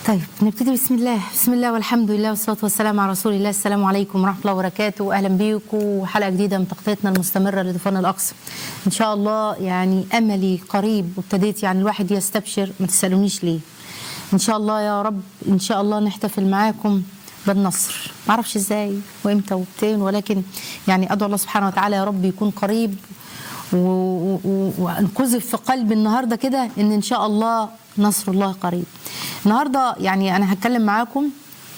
طيب نبتدي بسم الله بسم الله والحمد لله والصلاة والسلام على رسول الله السلام عليكم ورحمة الله وبركاته أهلا بيكم حلقة جديدة من تغطيتنا المستمرة لطوفان الأقصى إن شاء الله يعني أملي قريب وابتديت يعني الواحد يستبشر ما تسألونيش ليه إن شاء الله يا رب إن شاء الله نحتفل معاكم بالنصر ما اعرفش ازاي وامتى وبتين ولكن يعني ادعو الله سبحانه وتعالى يا رب يكون قريب وانقذف في قلبي النهارده كده ان ان شاء الله نصر الله قريب النهارده يعني انا هتكلم معاكم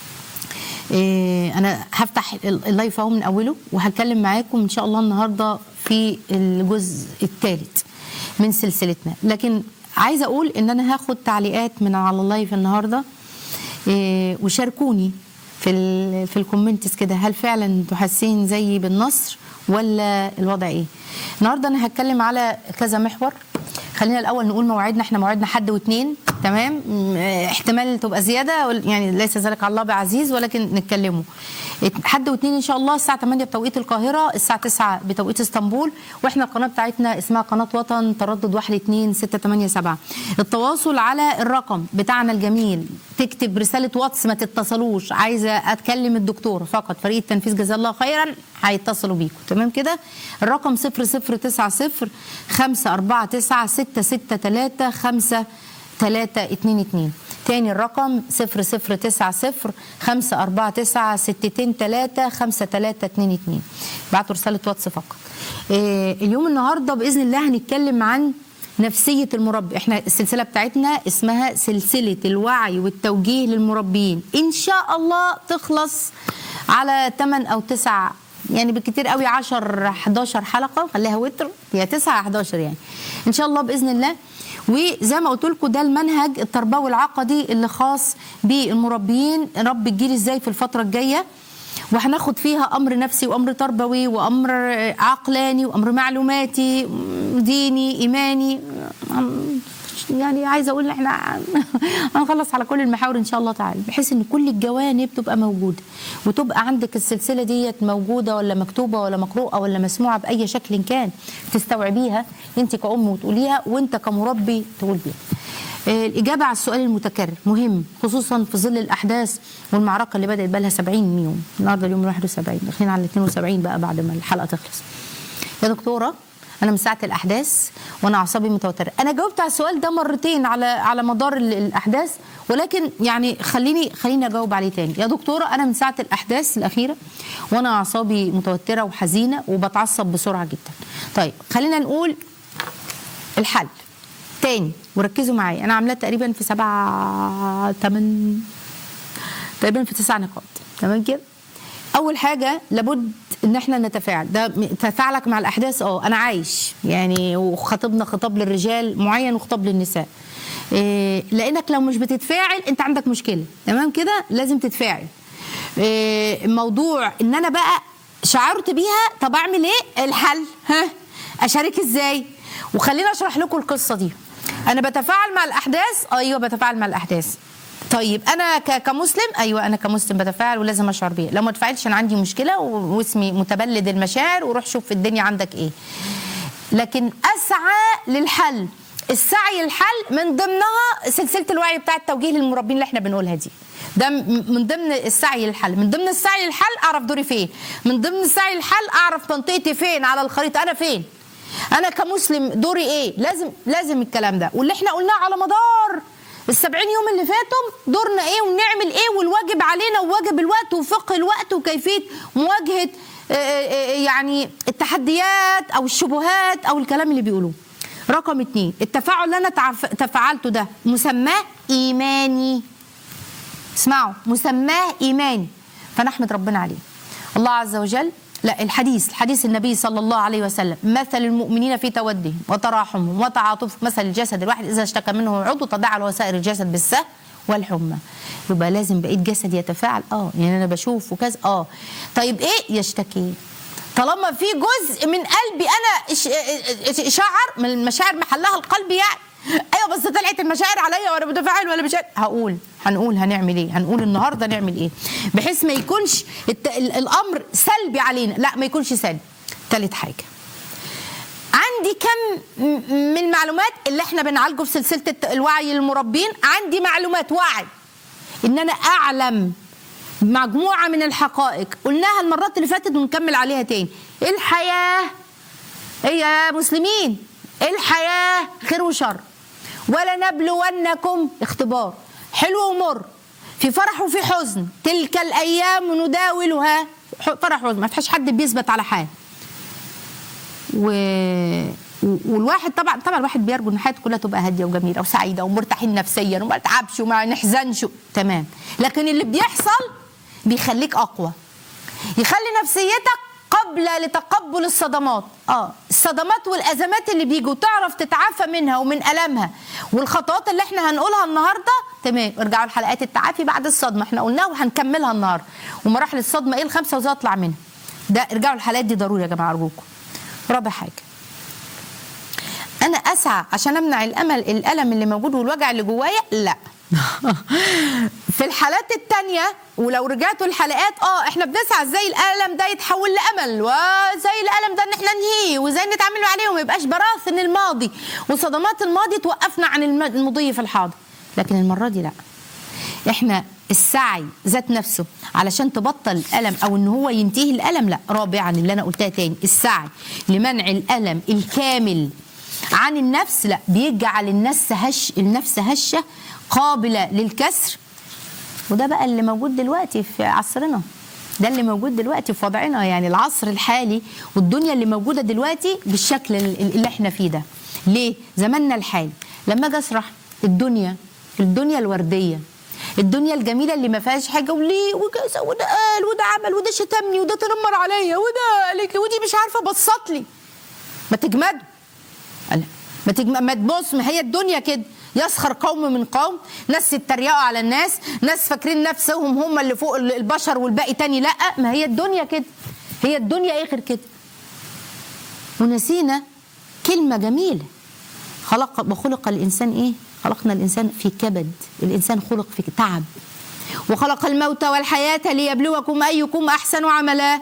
إيه انا هفتح اللايف اهو من اوله وهتكلم معاكم ان شاء الله النهارده في الجزء الثالث من سلسلتنا لكن عايزه اقول ان انا هاخد تعليقات من على اللايف النهارده إيه وشاركوني في ال في الكومنتس كده هل فعلا انتوا حاسين زيي بالنصر ولا الوضع ايه النهارده انا هتكلم على كذا محور خلينا الاول نقول موعدنا احنا موعدنا حد واثنين تمام احتمال تبقى زياده يعني ليس ذلك على الله بعزيز ولكن نتكلمه حد واثنين ان شاء الله الساعه 8 بتوقيت القاهره الساعه 9 بتوقيت اسطنبول واحنا القناه بتاعتنا اسمها قناه وطن تردد 12687 التواصل على الرقم بتاعنا الجميل تكتب رساله واتس ما تتصلوش عايزه اتكلم الدكتور فقط فريق التنفيذ جزاه الله خيرا هيتصلوا بيكم تمام كده الرقم 0090 549 663 5 3 2 2 تاني الرقم 0090 549 62 3 5 3 2 2 بعتوا رسالة واتس فقط إيه اليوم النهاردة بإذن الله هنتكلم عن نفسية المربي احنا السلسلة بتاعتنا اسمها سلسلة الوعي والتوجيه للمربيين ان شاء الله تخلص على 8 او 9 يعني بالكتير قوي 10 11 حلقة خليها وتر هي 9 11 يعني ان شاء الله بإذن الله وزي ما قلت لكم ده المنهج التربوي العقدي اللي خاص بالمربيين رب الجيل ازاي في الفتره الجايه وهناخد فيها امر نفسي وامر تربوي وامر عقلاني وامر معلوماتي ديني ايماني يعني عايزه اقول احنا هنخلص على كل المحاور ان شاء الله تعالى بحيث ان كل الجوانب تبقى موجوده وتبقى عندك السلسله ديت موجوده ولا مكتوبه ولا مقروءه ولا مسموعه باي شكل كان تستوعبيها انت كأم وتقوليها وانت كمربي تقول بيها الإجابة على السؤال المتكرر مهم خصوصا في ظل الأحداث والمعركة اللي بدأت بقى لها 70 يوم النهارده اليوم 71 داخلين على 72 بقى بعد ما الحلقة تخلص يا دكتورة انا من ساعه الاحداث وانا اعصابي متوتره انا جاوبت على السؤال ده مرتين على على مدار الاحداث ولكن يعني خليني خليني اجاوب عليه تاني يا دكتوره انا من ساعه الاحداث الاخيره وانا اعصابي متوتره وحزينه وبتعصب بسرعه جدا طيب خلينا نقول الحل تاني وركزوا معايا انا عاملاه تقريبا في سبعة تمن تقريبا في تسع نقاط تمام كده اول حاجه لابد ان احنا نتفاعل ده تفاعلك مع الاحداث اه انا عايش يعني وخطبنا خطاب للرجال معين وخطاب للنساء إيه لانك لو مش بتتفاعل انت عندك مشكله تمام كده لازم تتفاعل إيه موضوع ان انا بقى شعرت بيها طب اعمل ايه الحل ها اشارك ازاي وخليني اشرح لكم القصه دي انا بتفاعل مع الاحداث ايوه بتفاعل مع الاحداث طيب انا كمسلم ايوه انا كمسلم بتفاعل ولازم اشعر بيها لو ما تفاعلش انا عندي مشكله واسمي متبلد المشاعر وروح شوف في الدنيا عندك ايه لكن اسعى للحل السعي للحل من ضمنها سلسله الوعي بتاع التوجيه للمربين اللي احنا بنقولها دي ده من ضمن السعي للحل من ضمن السعي للحل اعرف دوري فين من ضمن السعي للحل اعرف منطقتي فين على الخريطه انا فين انا كمسلم دوري ايه لازم لازم الكلام ده واللي احنا قلناه على مدار السبعين يوم اللي فاتوا دورنا ايه ونعمل ايه والواجب علينا وواجب الوقت وفقه الوقت وكيفيه مواجهه يعني التحديات او الشبهات او الكلام اللي بيقولوه رقم اتنين التفاعل اللي انا تفاعلته ده مسماه ايماني اسمعوا مسماه ايماني فنحمد ربنا عليه الله عز وجل لا الحديث حديث النبي صلى الله عليه وسلم مثل المؤمنين في تودهم وتراحمهم وتعاطفهم مثل الجسد الواحد اذا اشتكى منه عضو تداعى له سائر الجسد بالسهل والحمى يبقى لازم بقيه جسد يتفاعل اه يعني انا بشوف وكذا اه طيب ايه يشتكي طالما في جزء من قلبي انا شعر من المشاعر محلها القلب يعني ايوه بس طلعت المشاعر عليا وانا متفاعل ولا مش هقول هنقول هنعمل ايه هنقول النهارده نعمل ايه بحيث ما يكونش الت... الامر سلبي علينا لا ما يكونش سلبي ثالث حاجه عندي كم من المعلومات اللي احنا بنعالجه في سلسله الوعي للمربين عندي معلومات وعي ان انا اعلم مجموعه من الحقائق قلناها المرات اللي فاتت ونكمل عليها تاني الحياه هي يا مسلمين الحياه خير وشر ولنبلونكم اختبار حلو ومر في فرح وفي حزن تلك الايام نداولها فرح وحزن ما فيش حد بيثبت على حال و... والواحد طبعا طبعا الواحد بيرجو ان حياته كلها تبقى هاديه وجميله وسعيده ومرتاحين نفسيا وما نتعبش وما نحزنش تمام لكن اللي بيحصل بيخليك اقوى يخلي نفسيتك قبل لتقبل الصدمات اه الصدمات والازمات اللي بيجوا تعرف تتعافى منها ومن المها والخطوات اللي احنا هنقولها النهارده تمام ارجعوا لحلقات التعافي بعد الصدمه احنا قلناها وهنكملها النهارده ومراحل الصدمه ايه الخمسه وازاي اطلع منها ده ارجعوا الحلقات دي ضروري يا جماعه ارجوكم رابع حاجه انا اسعى عشان امنع الامل الالم اللي موجود والوجع اللي جوايا لا في الحالات التانية ولو رجعتوا الحلقات اه احنا بنسعى ازاي الالم ده يتحول لامل وزي الالم ده ان احنا ننهيه وازاي نتعامل عليه وما يبقاش براثن الماضي وصدمات الماضي توقفنا عن المضي في الحاضر لكن المره دي لا احنا السعي ذات نفسه علشان تبطل الالم او ان هو ينتهي الالم لا رابعا اللي انا قلتها تاني السعي لمنع الالم الكامل عن النفس لا بيجعل النفس هش النفس هشه قابله للكسر وده بقى اللي موجود دلوقتي في عصرنا ده اللي موجود دلوقتي في وضعنا يعني العصر الحالي والدنيا اللي موجوده دلوقتي بالشكل اللي احنا فيه ده ليه زماننا الحالي لما اجي اشرح الدنيا الدنيا الورديه الدنيا الجميله اللي ما فيهاش حاجه وليه وكذا وده قال وده عمل وده شتمني وده تنمر عليا وده قالك ودي مش عارفه بصت لي ما تجمدوا ما تجم... ما تبص ما هي الدنيا كده يسخر قوم من قوم ناس يتريقوا على الناس ناس فاكرين نفسهم هم اللي فوق البشر والباقي تاني لا ما هي الدنيا كده هي الدنيا ايه غير كده ونسينا كلمه جميله خلق وخلق الانسان ايه خلقنا الانسان في كبد الانسان خلق في تعب وخلق الموت والحياه ليبلوكم ايكم احسن عملا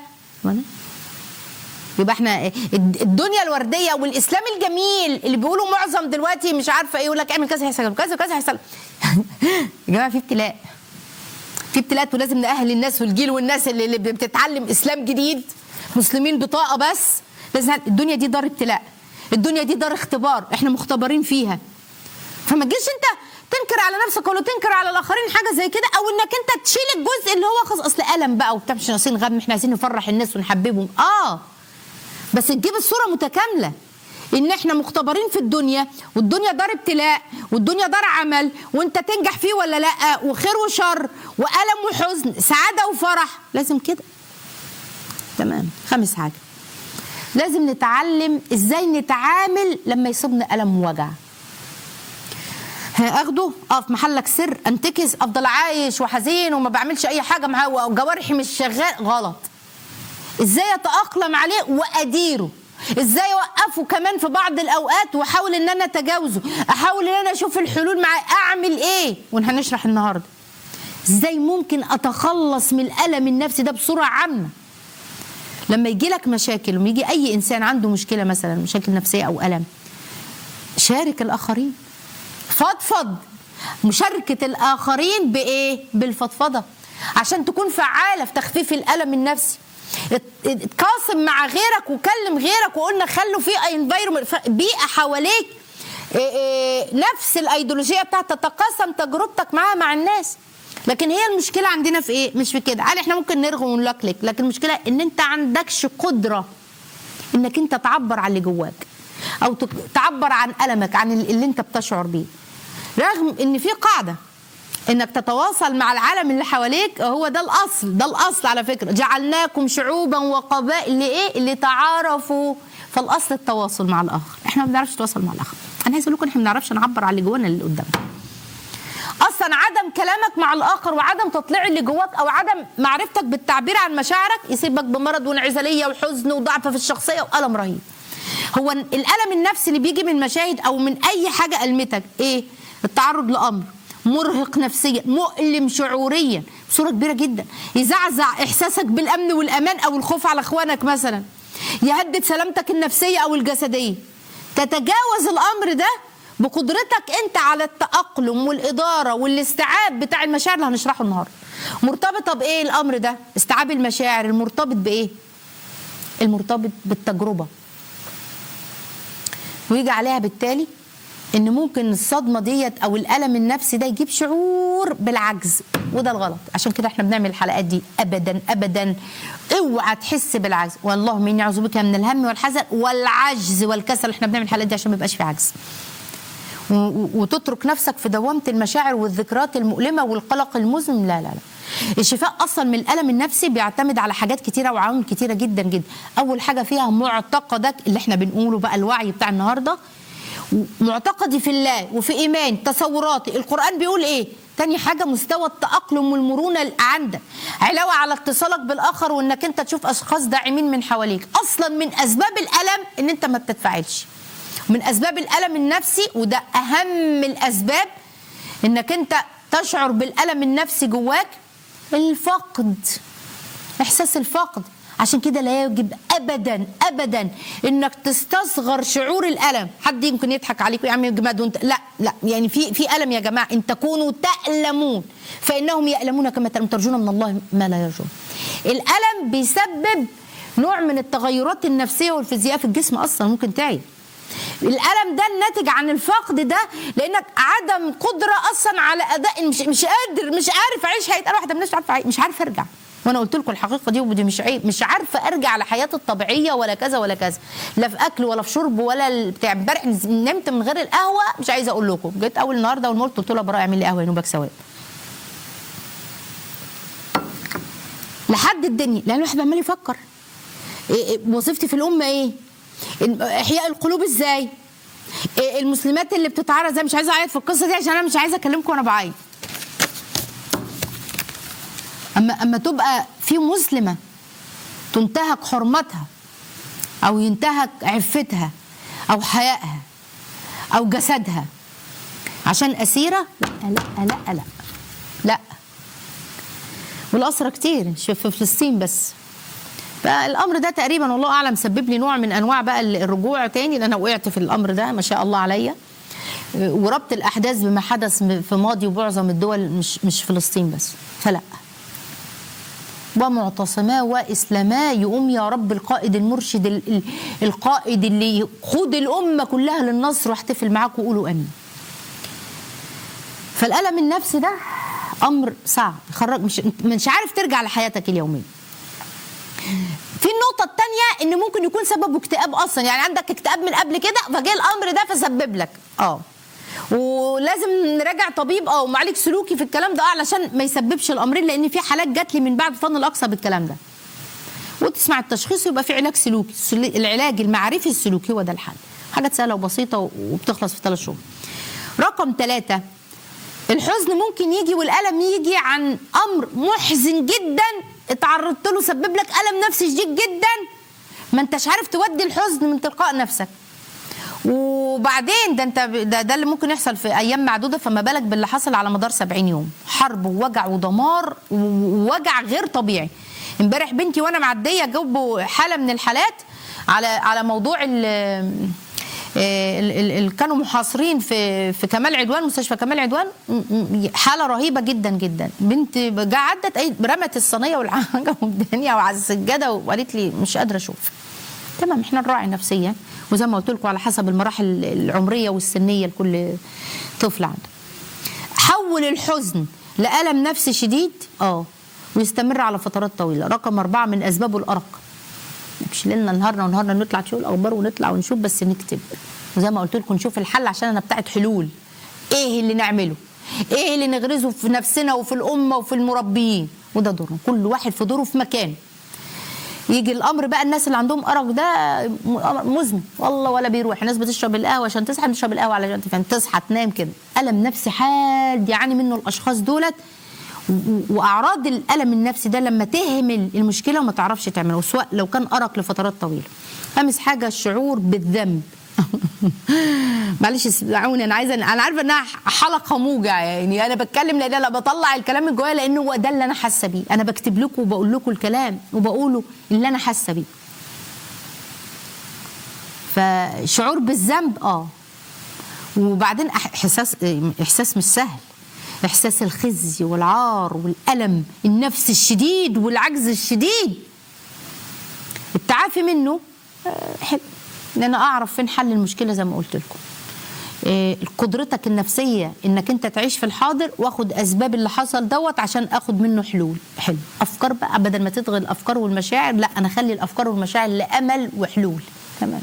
يبقى احنا الدنيا الورديه والاسلام الجميل اللي بيقولوا معظم دلوقتي مش عارفه ايه يقول لك اعمل كذا هيحصل كذا كذا هيحصل يا جماعه في ابتلاء في ابتلاءات ولازم نأهل الناس والجيل والناس اللي, اللي بتتعلم اسلام جديد مسلمين بطاقه بس لازم الدنيا دي دار ابتلاء الدنيا دي دار اختبار احنا مختبرين فيها فما تجيش انت تنكر على نفسك ولا تنكر على الاخرين حاجه زي كده او انك انت تشيل الجزء اللي هو خاص اصل الم بقى وبتاع مش ناقصين غم احنا عايزين نفرح الناس ونحببهم اه بس تجيب الصوره متكامله ان احنا مختبرين في الدنيا والدنيا دار ابتلاء والدنيا دار عمل وانت تنجح فيه ولا لا وخير وشر والم وحزن سعاده وفرح لازم كده تمام خامس حاجه لازم نتعلم ازاي نتعامل لما يصيبنا الم ووجع اخده اقف محلك سر انتكس افضل عايش وحزين وما بعملش اي حاجه معاه وجوارحي مش شغال غلط ازاي اتاقلم عليه واديره ازاي اوقفه كمان في بعض الاوقات واحاول ان انا اتجاوزه احاول ان انا اشوف الحلول معاه اعمل ايه وهنشرح النهارده ازاي ممكن اتخلص من الالم النفسي ده بصوره عامه لما يجي لك مشاكل ويجي اي انسان عنده مشكله مثلا مشاكل نفسيه او الم شارك الاخرين فضفض مشاركه الاخرين بايه بالفضفضه عشان تكون فعاله في تخفيف الالم النفسي اتقاسم مع غيرك وكلم غيرك وقلنا خلوا في انفايرمنت بيئه حواليك إيه إيه نفس الايديولوجيه بتاعت تتقاسم تجربتك معاها مع الناس لكن هي المشكله عندنا في ايه مش في كده عادي احنا ممكن نرغي ونلكلك لكن المشكله ان انت عندكش قدره انك انت تعبر عن اللي جواك او تعبر عن المك عن اللي انت بتشعر بيه رغم ان في قاعده انك تتواصل مع العالم اللي حواليك هو ده الاصل ده الاصل على فكره جعلناكم شعوبا وقبائل لايه لتعارفوا فالاصل التواصل مع الاخر احنا ما بنعرفش نتواصل مع الاخر انا عايز اقول لكم احنا ما بنعرفش نعبر عن اللي جوانا اللي قدامنا اصلا عدم كلامك مع الاخر وعدم تطليع اللي جواك او عدم معرفتك بالتعبير عن مشاعرك يسيبك بمرض وانعزاليه وحزن وضعف في الشخصيه والم رهيب هو الالم النفسي اللي بيجي من مشاهد او من اي حاجه المتك ايه التعرض لامر مرهق نفسيا مؤلم شعوريا بصوره كبيره جدا يزعزع احساسك بالامن والامان او الخوف على اخوانك مثلا يهدد سلامتك النفسيه او الجسديه تتجاوز الامر ده بقدرتك انت على التاقلم والاداره والاستيعاب بتاع المشاعر اللي هنشرحه النهارده مرتبطه بايه الامر ده استيعاب المشاعر المرتبط بايه المرتبط بالتجربه ويجي عليها بالتالي ان ممكن الصدمه ديت او الالم النفسي ده يجيب شعور بالعجز وده الغلط عشان كده احنا بنعمل الحلقات دي ابدا ابدا اوعى تحس بالعجز والله اني اعوذ بك من الهم والحزن والعجز والكسل احنا بنعمل الحلقات دي عشان ما يبقاش في عجز و- و- وتترك نفسك في دوامه المشاعر والذكريات المؤلمه والقلق المزمن لا لا لا الشفاء اصلا من الالم النفسي بيعتمد على حاجات كتيره وعوامل كتيره جدا جدا اول حاجه فيها معتقدك اللي احنا بنقوله بقى الوعي بتاع النهارده معتقدي في الله وفي ايمان تصوراتي القران بيقول ايه تاني حاجه مستوى التاقلم والمرونه اللي عندك علاوه على اتصالك بالاخر وانك انت تشوف اشخاص داعمين من حواليك اصلا من اسباب الالم ان انت ما بتتفاعلش من اسباب الالم النفسي وده اهم الاسباب انك انت تشعر بالالم النفسي جواك الفقد احساس الفقد عشان كده لا يجب ابدا ابدا انك تستصغر شعور الالم حد يمكن يضحك عليك يا عم يا جماعه وانت لا لا يعني في في الم يا جماعه ان تكونوا تالمون فانهم يالمون كما تألمون ترجون من الله ما لا يرجون الالم بيسبب نوع من التغيرات النفسيه والفيزيائيه في الجسم اصلا ممكن تعي الالم ده الناتج عن الفقد ده لانك عدم قدره اصلا على اداء مش مش قادر مش عارف اعيش حياه انا واحده من الناس مش عارفه أعيش- مش عارفه ارجع وانا قلت لكم الحقيقه دي ودي مش عيب مش عارفه ارجع لحياتي الطبيعيه ولا كذا ولا كذا لا في اكل ولا في شرب ولا ال- بتاع امبارح نمت من غير القهوه مش عايزه اقول لكم جيت اول النهارده اول ما قلت قلت له براء اعمل لي قهوه ينوبك ثواب لحد الدنيا لان الواحد عمال يفكر إيه- إيه وظيفتي في الامه ايه إن- احياء القلوب ازاي إيه المسلمات اللي بتتعرض زي مش عايزه اعيط في القصه دي عشان انا مش عايزه اكلمكم وانا بعيط اما اما تبقى في مسلمه تنتهك حرمتها او ينتهك عفتها او حيائها او جسدها عشان اسيره لا لا لا لا لا والاسرى كتير مش في فلسطين بس فالامر ده تقريبا والله اعلم سبب لي نوع من انواع بقى الرجوع تاني لان انا وقعت في الامر ده ما شاء الله عليا وربط الاحداث بما حدث في ماضي ومعظم الدول مش مش فلسطين بس فلا ومعتصما واسلاما يقوم يا رب القائد المرشد ال- ال- القائد اللي يقود الامه كلها للنصر واحتفل معاكم وقولوا امين فالالم النفسي ده امر صعب خرج مش مش عارف ترجع لحياتك اليوميه في النقطة التانية إن ممكن يكون سببه اكتئاب أصلا يعني عندك اكتئاب من قبل كده فجاء الأمر ده فسبب لك اه ولازم نراجع طبيب او معالج سلوكي في الكلام ده علشان ما يسببش الامرين لان في حالات جات لي من بعد فن الاقصى بالكلام ده وتسمع التشخيص ويبقى في علاج سلوكي السل- العلاج المعرفي السلوكي هو ده الحل حاجات سهله وبسيطه وبتخلص في ثلاث شهور رقم ثلاثة الحزن ممكن يجي والألم يجي عن أمر محزن جدا اتعرضت له سبب لك ألم نفسي شديد جدا ما انتش عارف تودي الحزن من تلقاء نفسك وبعدين ده انت ده, ده اللي ممكن يحصل في ايام معدوده فما بالك باللي حصل على مدار 70 يوم حرب ووجع ودمار ووجع غير طبيعي امبارح بنتي وانا معديه جاوبوا حاله من الحالات على على موضوع ال ال- ال- ال- كانوا محاصرين في في كمال عدوان مستشفى كمال عدوان م- م- حاله رهيبه جدا جدا بنت جا عدت أي- رمت الصينيه والحاجه والدنيا وعلى السجاده وقالت لي مش قادره اشوف تمام احنا نراعي نفسيا وزي ما قلت لكم على حسب المراحل العمريه والسنيه لكل طفل عنده حول الحزن لألم نفسي شديد اه ويستمر على فترات طويله رقم أربعة من أسبابه الأرق مش لنا نهارنا ونهارنا نطلع نشوف الأخبار ونطلع ونشوف بس نكتب وزي ما قلت لكم نشوف الحل عشان أنا بتاعت حلول إيه اللي نعمله إيه اللي نغرزه في نفسنا وفي الأمة وفي المربيين وده دورنا كل واحد في دوره في مكان يجي الامر بقى الناس اللي عندهم ارق ده م- مزمن والله ولا بيروح الناس بتشرب القهوه عشان تصحى بتشرب القهوه علشان تفهم تصحى تنام كده الم نفسي حاد يعاني منه الاشخاص دولت و- و- واعراض الالم النفسي ده لما تهمل المشكله وما تعرفش تعمله سواء لو كان ارق لفترات طويله خامس حاجه الشعور بالذنب معلش اسمعوني انا عايزه انا عارفه انها حلقه موجع يعني انا بتكلم لان انا بطلع الكلام من جوايا لانه هو ده اللي انا حاسه بيه انا بكتب لكم وبقول لكم الكلام وبقوله اللي انا حاسه بيه فشعور بالذنب اه وبعدين أح- احساس احساس مش سهل احساس الخزي والعار والالم النفس الشديد والعجز الشديد التعافي منه آه، حلو ان انا اعرف فين حل المشكله زي ما قلت لكم آه، قدرتك النفسيه انك انت تعيش في الحاضر واخد اسباب اللي حصل دوت عشان اخد منه حلول حلو افكار بقى بدل ما تلغي الافكار والمشاعر لا انا اخلي الافكار والمشاعر لامل وحلول تمام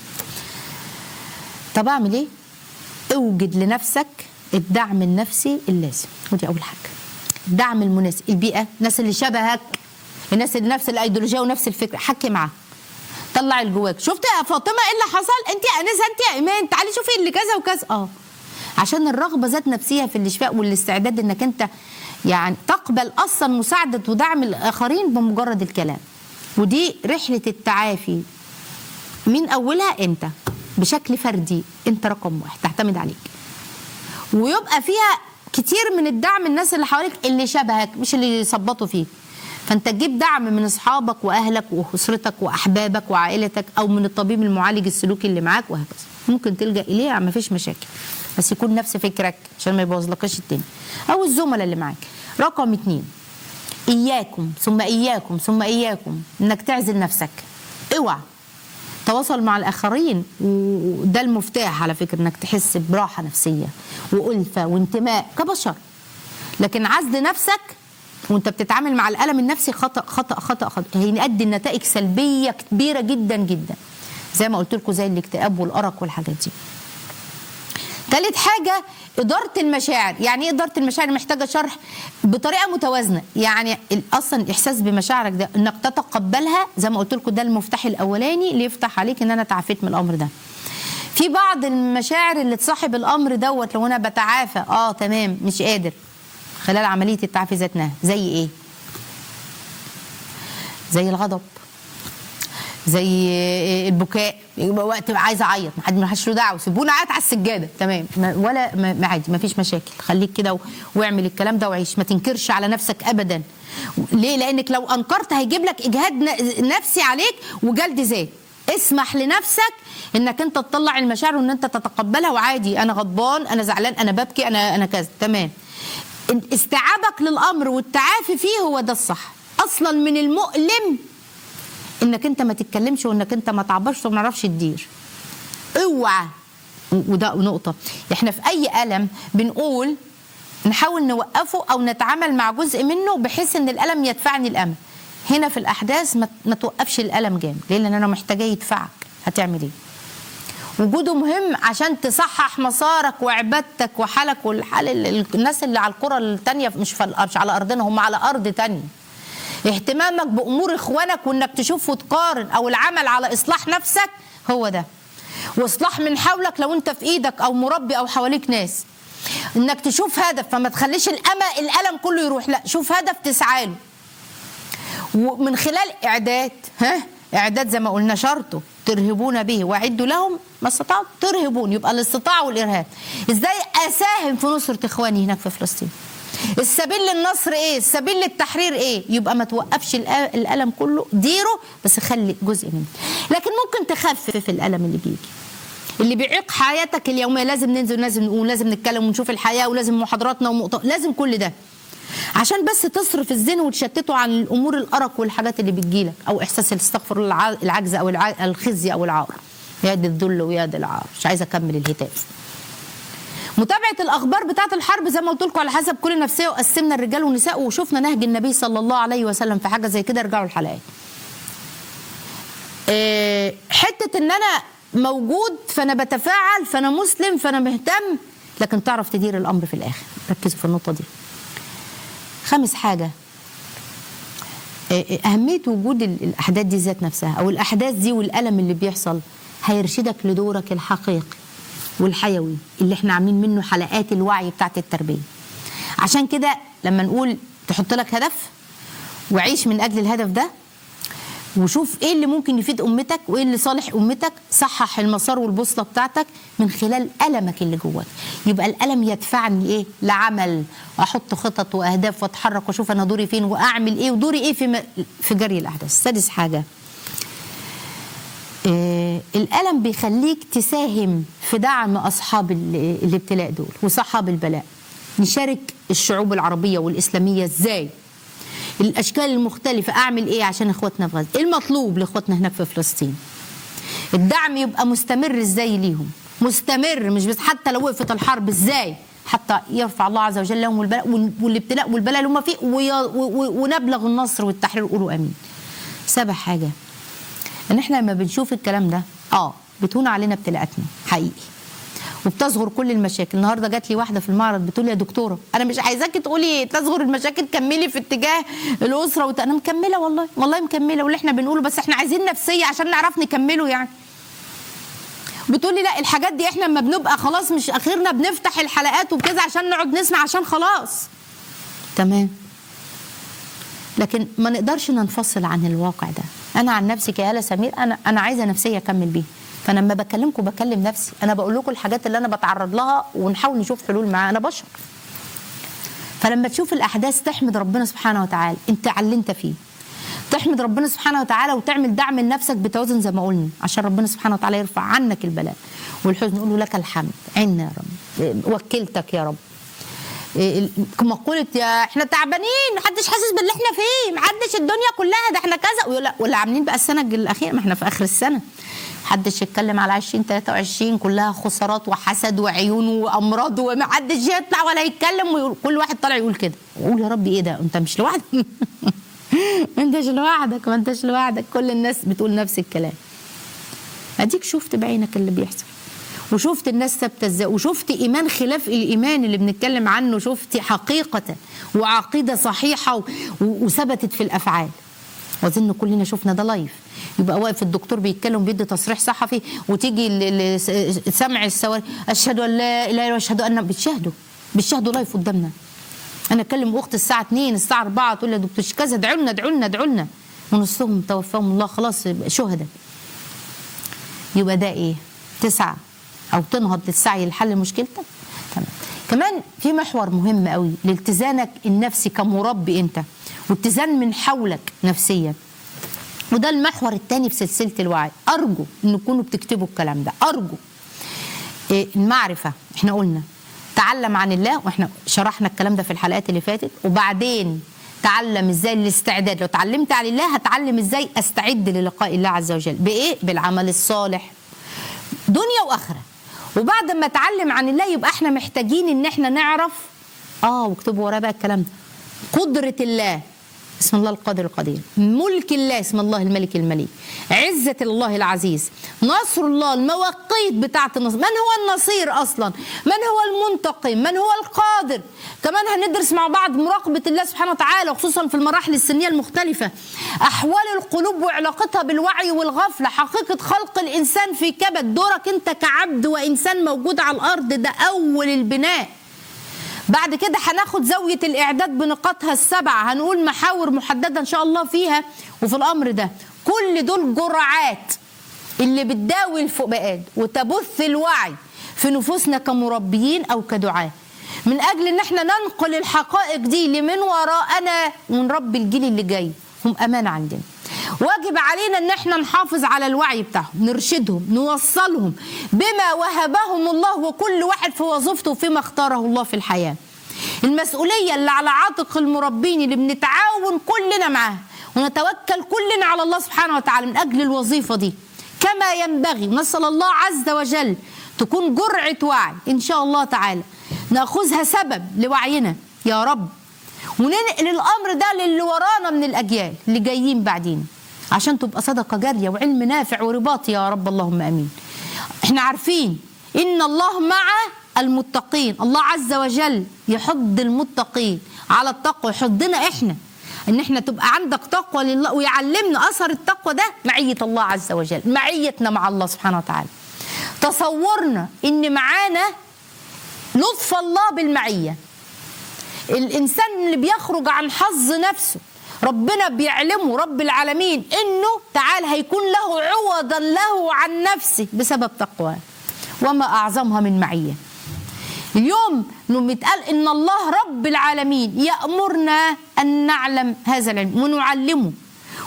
طب اعمل ايه اوجد لنفسك الدعم النفسي اللازم ودي اول حاجه الدعم المناسب البيئه الناس اللي شبهك الناس اللي نفس الايديولوجيه ونفس الفكره حكي معاها طلع اللي جواك شفت يا فاطمه ايه اللي حصل انت يا انسه انت يا ايمان تعالي شوفي اللي كذا وكذا اه عشان الرغبه ذات نفسها في الاشفاء والاستعداد انك انت يعني تقبل اصلا مساعده ودعم الاخرين بمجرد الكلام ودي رحله التعافي من اولها انت بشكل فردي انت رقم واحد تعتمد عليك ويبقى فيها كتير من الدعم الناس اللي حواليك اللي شبهك مش اللي يثبطوا فيك فانت تجيب دعم من اصحابك واهلك واسرتك واحبابك وعائلتك او من الطبيب المعالج السلوكي اللي معاك وهكذا ممكن تلجا اليه ما فيش مشاكل بس يكون نفس فكرك عشان ما يبوظلكش الدنيا او الزملاء اللي معاك رقم اتنين اياكم ثم اياكم ثم اياكم انك تعزل نفسك اوعى تواصل مع الاخرين وده المفتاح على فكره انك تحس براحه نفسيه والفه وانتماء كبشر لكن عزل نفسك وانت بتتعامل مع الالم النفسي خطا خطا خطا خطا هيؤدي لنتائج سلبيه كبيره جدا جدا زي ما قلت لكم زي الاكتئاب والارق والحاجات دي تالت حاجة إدارة المشاعر يعني إيه إدارة المشاعر محتاجة شرح بطريقة متوازنة يعني ال- أصلا الإحساس بمشاعرك ده إنك تتقبلها زي ما قلت لكم ده المفتاح الأولاني اللي يفتح عليك إن أنا تعافيت من الأمر ده في بعض المشاعر اللي تصاحب الأمر دوت لو أنا بتعافى آه تمام مش قادر خلال عملية التعافي ذاتها زي إيه زي الغضب زي البكاء يبقى وقت عايز اعيط ما حد ما حدش له دعوه سيبونا قاعد على السجاده تمام ما ولا ما ما عادي ما فيش مشاكل خليك كده و- واعمل الكلام ده وعيش ما تنكرش على نفسك ابدا ليه لانك لو انكرت هيجيب لك اجهاد ن- نفسي عليك وجلد ذات اسمح لنفسك انك انت تطلع المشاعر وان انت تتقبلها وعادي انا غضبان انا زعلان انا ببكي انا انا كذا تمام استيعابك للامر والتعافي فيه هو ده الصح اصلا من المؤلم انك انت ما تتكلمش وانك انت ما تعبرش وما نعرفش تدير اوعى و- وده نقطه احنا في اي الم بنقول نحاول نوقفه او نتعامل مع جزء منه بحيث ان الالم يدفعني الامل هنا في الاحداث ما, ما توقفش الالم جامد ليه لان انا محتاجاه يدفعك هتعمل ايه وجوده مهم عشان تصحح مسارك وعبادتك وحالك والحال ال- ال- الناس اللي على القرى التانية مش, في مش على ارضنا هم على ارض تانية اهتمامك بامور اخوانك وانك تشوف وتقارن او العمل على اصلاح نفسك هو ده واصلاح من حولك لو انت في ايدك او مربي او حواليك ناس انك تشوف هدف فما تخليش الأمل الالم كله يروح لا شوف هدف تسعى له ومن خلال اعداد ها اعداد زي ما قلنا شرطه ترهبون به واعدوا لهم ما استطعتم ترهبون يبقى الاستطاعه والارهاب ازاي اساهم في نصره اخواني هناك في فلسطين السبيل للنصر ايه السبيل للتحرير ايه يبقى ما توقفش الأ- الالم كله ديره بس خلي جزء منه لكن ممكن تخفف الالم اللي بيجي اللي بيعيق حياتك اليوميه لازم ننزل لازم نقول لازم نتكلم ونشوف الحياه ولازم محاضراتنا ومؤتمر لازم كل ده عشان بس تصرف الذهن وتشتته عن الامور الارق والحاجات اللي بتجيلك او احساس استغفر الله الع- العجز او الع- الخزي او العار يا دي الذل ويا دي العار مش عايزه اكمل الهتاف متابعه الاخبار بتاعه الحرب زي ما قلت لكم على حسب كل نفسيه وقسمنا الرجال والنساء وشفنا نهج النبي صلى الله عليه وسلم في حاجه زي كده ارجعوا الحلقات آه، حته ان انا موجود فانا بتفاعل فانا مسلم فانا مهتم لكن تعرف تدير الامر في الاخر ركزوا في النقطه دي خامس حاجه آه، آه، اهميه وجود ال- الاحداث دي ذات نفسها او الاحداث دي والالم اللي بيحصل هيرشدك لدورك الحقيقي والحيوي اللي احنا عاملين منه حلقات الوعي بتاعت التربيه عشان كده لما نقول تحط لك هدف وعيش من اجل الهدف ده وشوف ايه اللي ممكن يفيد امتك وايه اللي صالح امتك صحح المسار والبوصله بتاعتك من خلال المك اللي جواك يبقى الالم يدفعني ايه لعمل واحط خطط واهداف واتحرك واشوف انا دوري فين واعمل ايه ودوري ايه في م... في جري الاحداث سادس حاجه إيه آه الالم بيخليك تساهم في دعم اصحاب ال- الابتلاء دول وصحاب البلاء نشارك الشعوب العربيه والاسلاميه ازاي الاشكال المختلفه اعمل ايه عشان اخواتنا في غزه ايه المطلوب لاخواتنا هناك في فلسطين الدعم يبقى مستمر ازاي ليهم مستمر مش بس حتى لو وقفت الحرب ازاي حتى يرفع الله عز وجل لهم البلاء وال- والابتلاء والبلاء اللي هم فيه وي- و- و- ونبلغ النصر والتحرير قولوا امين سابع حاجه ان احنا لما بنشوف الكلام ده اه بتهون علينا ابتلاءاتنا حقيقي وبتصغر كل المشاكل النهارده جات لي واحده في المعرض بتقول لي يا دكتوره انا مش عايزاكي تقولي تصغر المشاكل كملي في اتجاه الاسره وت... انا مكمله والله والله مكمله واللي احنا بنقوله بس احنا عايزين نفسيه عشان نعرف نكمله يعني بتقولي لا الحاجات دي احنا لما بنبقى خلاص مش اخرنا بنفتح الحلقات وكذا عشان نقعد نسمع عشان خلاص تمام لكن ما نقدرش ننفصل عن الواقع ده انا عن نفسي كهاله سمير انا انا عايزه نفسيه اكمل بيها فانا لما بكلمكم بكلم نفسي انا بقول لكم الحاجات اللي انا بتعرض لها ونحاول نشوف حلول معاها انا بشر فلما تشوف الاحداث تحمد ربنا سبحانه وتعالى انت على اللي انت فيه تحمد ربنا سبحانه وتعالى وتعمل دعم لنفسك بتوازن زي ما قلنا عشان ربنا سبحانه وتعالى يرفع عنك البلاء والحزن نقول له لك الحمد عنا يا رب وكلتك يا رب إيه، مقولة يا احنا تعبانين محدش حاسس باللي احنا فيه محدش الدنيا كلها ده احنا كذا ولا ولا عاملين بقى السنة الأخيرة ما احنا في آخر السنة محدش يتكلم على 20 23 كلها خسارات وحسد وعيون وامراض ومحدش يطلع ولا يتكلم ويقول كل واحد طالع يقول كده وقول يا رب ايه ده انت مش لوحدك ما انتش لوحدك ما انتش لوحدك كل الناس بتقول نفس الكلام اديك شفت بعينك اللي بيحصل وشفت الناس ثابته ازاي وشفت ايمان خلاف الايمان اللي بنتكلم عنه شفت حقيقه وعقيده صحيحه و- و- وثبتت في الافعال واظن كلنا شفنا ده لايف يبقى واقف الدكتور بيتكلم بيدي تصريح صحفي وتيجي ال- ال- سمع السواري اشهد ان لا اله الا الله واشهد ان بتشاهدوا بتشاهدوا لايف قدامنا انا اكلم اختي الساعه 2 الساعه 4 تقول لي يا دكتور كذا ادعوا لنا ادعوا لنا ادعوا لنا ونصهم توفاهم الله خلاص يبقى شهداء يبقى ده ايه تسعى او تنهض للسعي لحل مشكلتك تمام كمان في محور مهم قوي لالتزامك النفسي كمربي انت واتزان من حولك نفسيا وده المحور الثاني في سلسله الوعي ارجو ان تكونوا بتكتبوا الكلام ده ارجو إيه، المعرفة احنا قلنا تعلم عن الله واحنا شرحنا الكلام ده في الحلقات اللي فاتت وبعدين تعلم ازاي الاستعداد لو اتعلمت عن الله هتعلم ازاي استعد للقاء الله عز وجل بايه بالعمل الصالح دنيا واخره وبعد ما اتعلم عن الله يبقى احنا محتاجين ان احنا نعرف اه واكتبوا وراه بقى الكلام ده قدرة الله اسم الله القادر القدير ملك الله اسم الله الملك المليك عزة الله العزيز نصر الله المواقيت بتاعة النصر من هو النصير أصلا من هو المنتقم من هو القادر كمان هندرس مع بعض مراقبة الله سبحانه وتعالى وخصوصا في المراحل السنية المختلفة أحوال القلوب وعلاقتها بالوعي والغفلة حقيقة خلق الإنسان في كبد دورك أنت كعبد وإنسان موجود على الأرض ده أول البناء بعد كده هناخد زاوية الإعداد بنقاطها السبعة هنقول محاور محددة إن شاء الله فيها وفي الأمر ده كل دول جرعات اللي بتداوي الفؤاد وتبث الوعي في نفوسنا كمربيين أو كدعاة من أجل إن احنا ننقل الحقائق دي لمن وراءنا ونربي الجيل اللي جاي هم أمانة عندنا واجب علينا ان احنا نحافظ على الوعي بتاعهم نرشدهم نوصلهم بما وهبهم الله وكل واحد في وظيفته وفيما اختاره الله في الحياه المسؤوليه اللي على عاتق المربين اللي بنتعاون كلنا معاها ونتوكل كلنا على الله سبحانه وتعالى من اجل الوظيفه دي كما ينبغي نسال الله عز وجل تكون جرعه وعي ان شاء الله تعالى ناخذها سبب لوعينا يا رب وننقل الامر ده للي ورانا من الاجيال اللي جايين بعدين عشان تبقى صدقه جاريه وعلم نافع ورباط يا رب اللهم امين احنا عارفين ان الله مع المتقين الله عز وجل يحض المتقين على التقوى يحضنا احنا ان احنا تبقى عندك تقوى لله ويعلمنا اثر التقوى ده معيه الله عز وجل معيتنا مع الله سبحانه وتعالى تصورنا ان معانا لطف الله بالمعيه الانسان اللي بيخرج عن حظ نفسه ربنا بيعلمه رب العالمين انه تعال هيكون له عوضا له عن نفسه بسبب تقواه وما اعظمها من معيه اليوم لما يتقال ان الله رب العالمين يامرنا ان نعلم هذا العلم ونعلمه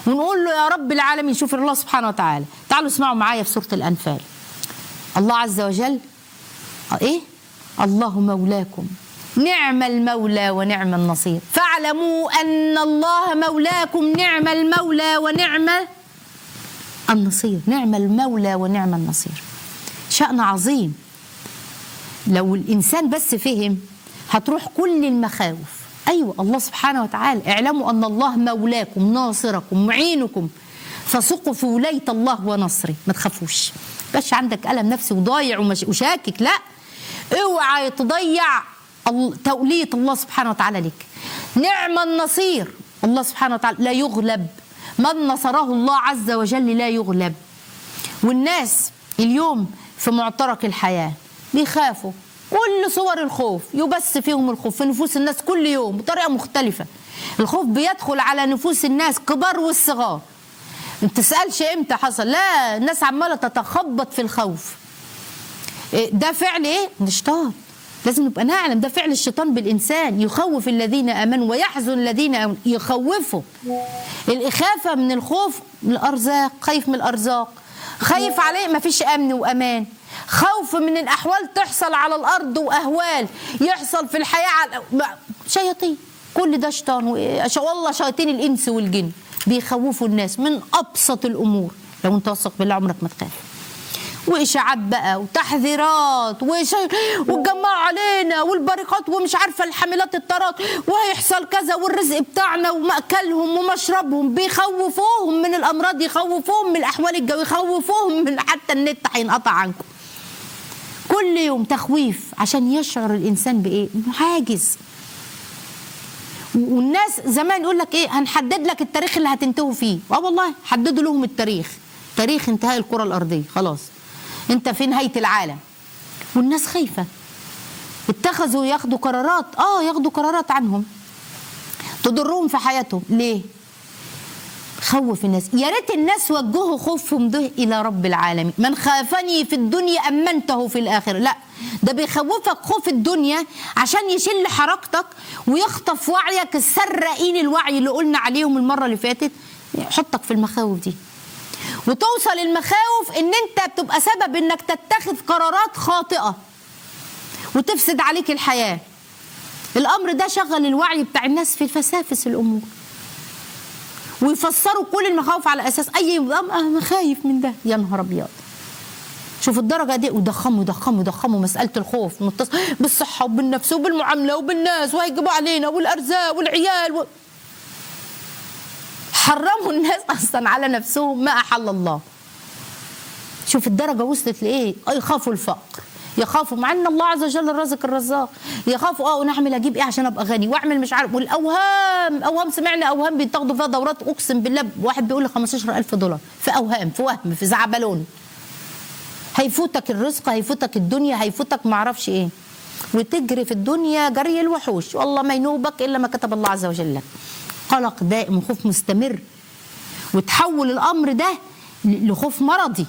ونقول له يا رب العالمين شوف الله سبحانه وتعالى تعالوا اسمعوا معايا في سورة الأنفال الله عز وجل ايه الله مولاكم نعم المولى ونعم النصير فاعلموا ان الله مولاكم نعم المولى ونعم النصير نعم المولى ونعم النصير شأن عظيم لو الانسان بس فهم هتروح كل المخاوف ايوه الله سبحانه وتعالى اعلموا ان الله مولاكم ناصركم معينكم فثقوا في ولايه الله ونصره ما تخافوش بس عندك الم نفسي وضايع ومش- وشاكك لا اوعى تضيع ال- توليه الله سبحانه وتعالى لك نعم النصير الله سبحانه وتعالى لا يغلب من نصره الله عز وجل لا يغلب والناس اليوم في معترك الحياة بيخافوا كل صور الخوف يبث فيهم الخوف في نفوس الناس كل يوم بطريقة مختلفة الخوف بيدخل على نفوس الناس كبار والصغار ما تسألش امتى حصل لا الناس عمالة تتخبط في الخوف إيه ده فعل ايه الشيطان لازم نبقى نعلم ده فعل الشيطان بالانسان يخوف الذين امنوا ويحزن الذين امنوا يخوفهم الاخافه من الخوف من الارزاق خايف من الارزاق خايف عليه ما فيش امن وامان خوف من الاحوال تحصل على الارض واهوال يحصل في الحياه على شياطين كل ده شيطان و- ش- والله شياطين الانس والجن بيخوفوا الناس من ابسط الامور لو انت واثق بالله عمرك ما تخاف واشاعات بقى وتحذيرات وش... وتجمعوا علينا والبريقات ومش عارفه الحاملات الطرات وهيحصل كذا والرزق بتاعنا ومأكلهم ومشربهم بيخوفوهم من الامراض يخوفوهم من الاحوال الجويه يخوفوهم من حتى النت هينقطع عنكم كل يوم تخويف عشان يشعر الانسان بايه؟ انه عاجز والناس زمان يقول لك ايه هنحدد لك التاريخ اللي هتنتهوا فيه اه والله حددوا لهم التاريخ تاريخ انتهاء الكره الارضيه خلاص انت في نهايه العالم والناس خايفه اتخذوا ياخدوا قرارات اه ياخدوا قرارات عنهم تضرهم في حياتهم ليه خوف الناس يا ريت الناس وجهوا خوفهم ده الى رب العالمين من خافني في الدنيا امنته في الاخره لا ده بيخوفك خوف الدنيا عشان يشل حركتك ويخطف وعيك السرقين الوعي اللي قلنا عليهم المره اللي فاتت يحطك في المخاوف دي وتوصل المخاوف ان انت بتبقى سبب انك تتخذ قرارات خاطئه وتفسد عليك الحياه الامر ده شغل الوعي بتاع الناس في فسافس الامور ويفسروا كل المخاوف على اساس اي نظام انا خايف من ده يا نهار ابيض شوف الدرجه دي وضخموا ضخموا ضخموا مساله الخوف متصل بالصحه وبالنفس وبالمعامله وبالناس وهيجيبوا علينا والارزاق والعيال و... حرموا الناس اصلا على نفسهم ما احل الله شوف الدرجه وصلت لايه يخافوا الفقر يخافوا مع ان الله عز وجل الرازق الرزاق يخافوا اه ونعمل اجيب ايه عشان ابقى غني واعمل مش عارف والاوهام اوهام سمعنا اوهام بيتاخدوا فيها دورات اقسم بالله واحد بيقول لي 15000 دولار في اوهام في وهم في زعبلون هيفوتك الرزق هيفوتك الدنيا هيفوتك ما اعرفش ايه وتجري في الدنيا جري الوحوش والله ما ينوبك الا ما كتب الله عز وجل لك قلق دائم وخوف مستمر وتحول الامر ده لخوف مرضي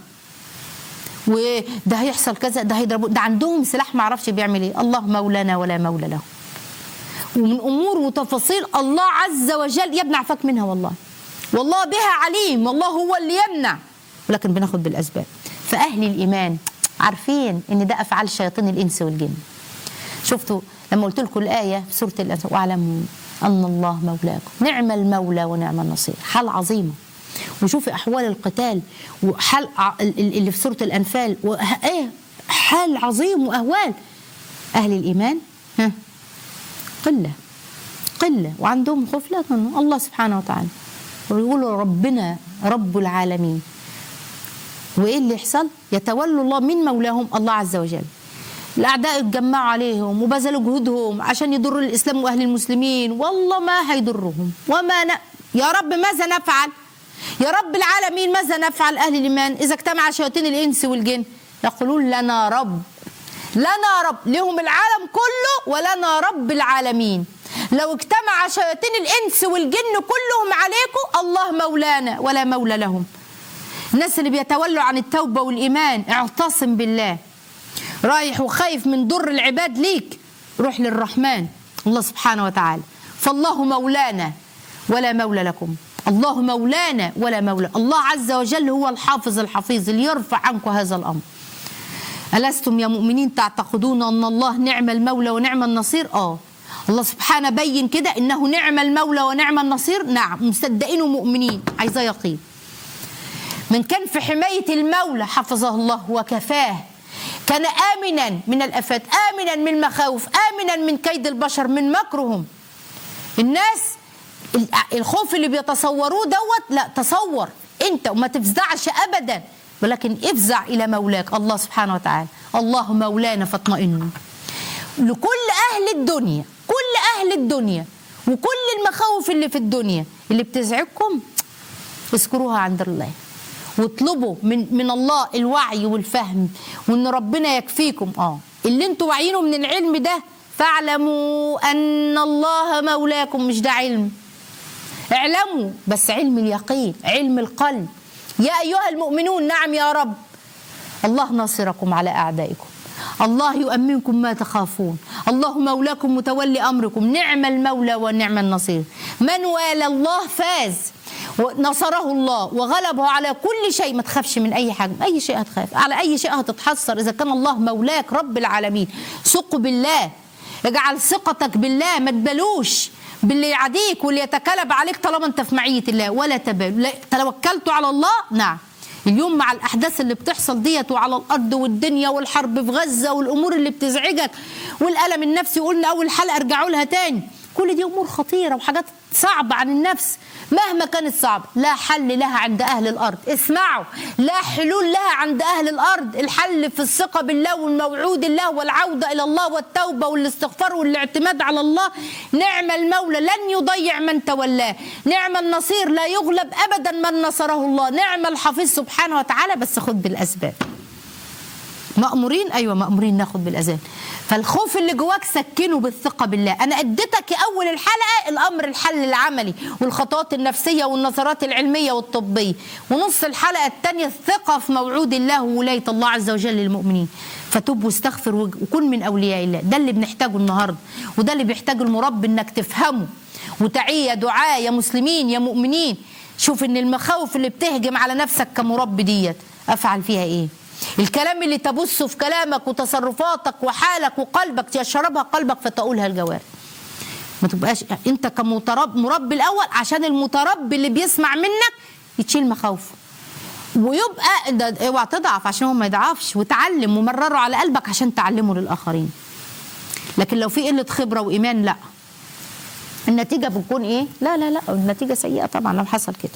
وده هيحصل كذا ده هيضربوا ده عندهم سلاح ما اعرفش بيعمل ايه الله مولانا ولا مولى له ومن امور وتفاصيل الله عز وجل يمنع فك منها والله والله بها عليم والله هو اللي يمنع ولكن بناخد بالاسباب فاهل الايمان عارفين ان ده افعال شياطين الانس والجن شفتوا لما قلت لكم الايه في سوره الانس واعلموا ان الله مولاكم نعم المولى ونعم النصير حال عظيمه وشوفي احوال القتال وحال ع- ال- ال- اللي في سوره الانفال وايه حال عظيم واهوال اهل الايمان ها قله قله وعندهم خوف لا تنو. الله سبحانه وتعالى ويقولوا ربنا رب العالمين وايه اللي يحصل يتولوا الله من مولاهم الله عز وجل الاعداء اتجمعوا عليهم وبذلوا جهودهم عشان يضروا الاسلام واهل المسلمين والله ما هيضرهم وما ن... يا رب ماذا نفعل يا رب العالمين ماذا نفعل اهل الايمان اذا اجتمع شياطين الانس والجن يقولون لنا رب لنا رب لهم العالم كله ولنا رب العالمين لو اجتمع شياطين الانس والجن كلهم عليكم الله مولانا ولا مولى لهم الناس اللي بيتولوا عن التوبه والايمان اعتصم بالله رايح وخايف من ضر العباد ليك روح للرحمن الله سبحانه وتعالى فالله مولانا ولا مولى لكم الله مولانا ولا مولى الله عز وجل هو الحافظ الحفيظ اللي يرفع عنكم هذا الأمر ألستم يا مؤمنين تعتقدون أن الله نعم المولى ونعم النصير آه الله سبحانه بين كده إنه نعم المولى ونعم النصير نعم مصدقين ومؤمنين عايزة يقين من كان في حماية المولى حفظه الله وكفاه كان آمنا من الأفات آمنا من المخاوف آمنا من كيد البشر من مكرهم الناس الخوف اللي بيتصوروه دوت لا تصور انت وما تفزعش ابدا ولكن افزع الى مولاك الله سبحانه وتعالى الله مولانا فاطمئنوا لكل اهل الدنيا كل اهل الدنيا وكل المخاوف اللي في الدنيا اللي بتزعجكم اذكروها عند الله واطلبوا من من الله الوعي والفهم وان ربنا يكفيكم اه اللي انتوا واعيينه من العلم ده فاعلموا ان الله مولاكم مش ده علم اعلموا بس علم اليقين علم القلب يا ايها المؤمنون نعم يا رب الله ناصركم على اعدائكم الله يؤمنكم ما تخافون الله مولاكم متولي امركم نعم المولى ونعم النصير من والى الله فاز ونصره الله وغلبه على كل شيء ما تخافش من اي حاجه اي شيء هتخاف على اي شيء هتتحسر اذا كان الله مولاك رب العالمين ثق بالله اجعل ثقتك بالله ما تبلوش باللي يعاديك واللي يتكلب عليك طالما انت في معيه الله ولا تبالوا توكلتوا على الله نعم اليوم مع الاحداث اللي بتحصل ديت وعلى الارض والدنيا والحرب في غزه والامور اللي بتزعجك والالم النفسي قلنا اول حلقه ارجعوا لها تاني كل دي امور خطيره وحاجات صعبه عن النفس مهما كانت صعبة لا حل لها عند أهل الأرض اسمعوا لا حلول لها عند أهل الأرض الحل في الثقة بالله والموعود الله والعودة إلى الله والتوبة والاستغفار والاعتماد على الله نعم المولى لن يضيع من تولاه نعم النصير لا يغلب أبدا من نصره الله نعم الحفيظ سبحانه وتعالى بس خد بالأسباب مأمورين أيوة مأمورين ناخد بالأذان فالخوف اللي جواك سكنه بالثقة بالله أنا أديتك أول الحلقة الأمر الحل العملي والخطوات النفسية والنظرات العلمية والطبية ونص الحلقة الثانية الثقة في موعود الله وولاية الله عز وجل للمؤمنين فتوب واستغفر وكن من أولياء الله ده اللي بنحتاجه النهاردة وده اللي بيحتاجه المربي إنك تفهمه وتعيه يا دعاء يا مسلمين يا مؤمنين شوف إن المخاوف اللي بتهجم على نفسك كمربي ديت أفعل فيها إيه الكلام اللي تبثه في كلامك وتصرفاتك وحالك وقلبك يشربها قلبك فتقولها الجوارح ما تبقاش انت كمترب مربي الاول عشان المتربي اللي بيسمع منك يتشيل مخاوفه ويبقى اوعى تضعف عشان هو ما يضعفش وتعلم ومرره على قلبك عشان تعلمه للاخرين لكن لو في قله خبره وايمان لا النتيجه بتكون ايه لا لا لا النتيجه سيئه طبعا لو حصل كده